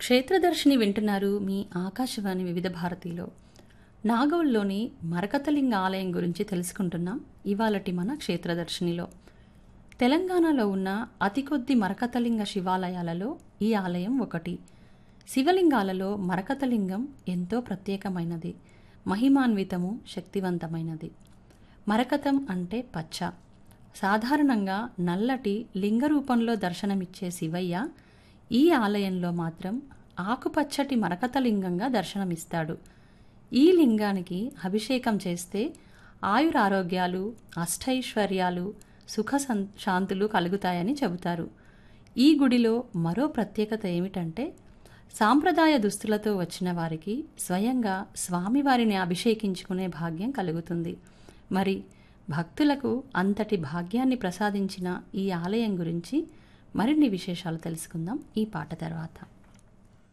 క్షేత్రదర్శిని వింటున్నారు మీ ఆకాశవాణి వివిధ భారతిలో నాగోల్లోని మరకతలింగ ఆలయం గురించి తెలుసుకుంటున్నాం ఇవాళటి మన క్షేత్రదర్శినిలో తెలంగాణలో ఉన్న అతి కొద్ది మరకతలింగ శివాలయాలలో ఈ ఆలయం ఒకటి శివలింగాలలో మరకతలింగం ఎంతో ప్రత్యేకమైనది మహిమాన్వితము శక్తివంతమైనది మరకతం అంటే పచ్చ సాధారణంగా నల్లటి లింగ రూపంలో దర్శనమిచ్చే శివయ్య ఈ ఆలయంలో మాత్రం ఆకుపచ్చటి మరకతలింగంగా దర్శనమిస్తాడు ఈ లింగానికి అభిషేకం చేస్తే ఆయురారోగ్యాలు అష్టైశ్వర్యాలు సుఖ సం శాంతులు కలుగుతాయని చెబుతారు ఈ గుడిలో మరో ప్రత్యేకత ఏమిటంటే సాంప్రదాయ దుస్తులతో వచ్చిన వారికి స్వయంగా స్వామివారిని అభిషేకించుకునే భాగ్యం కలుగుతుంది మరి భక్తులకు అంతటి భాగ్యాన్ని ప్రసాదించిన ఈ ఆలయం గురించి మరిన్ని విశేషాలు తెలుసుకుందాం ఈ పాట తర్వాత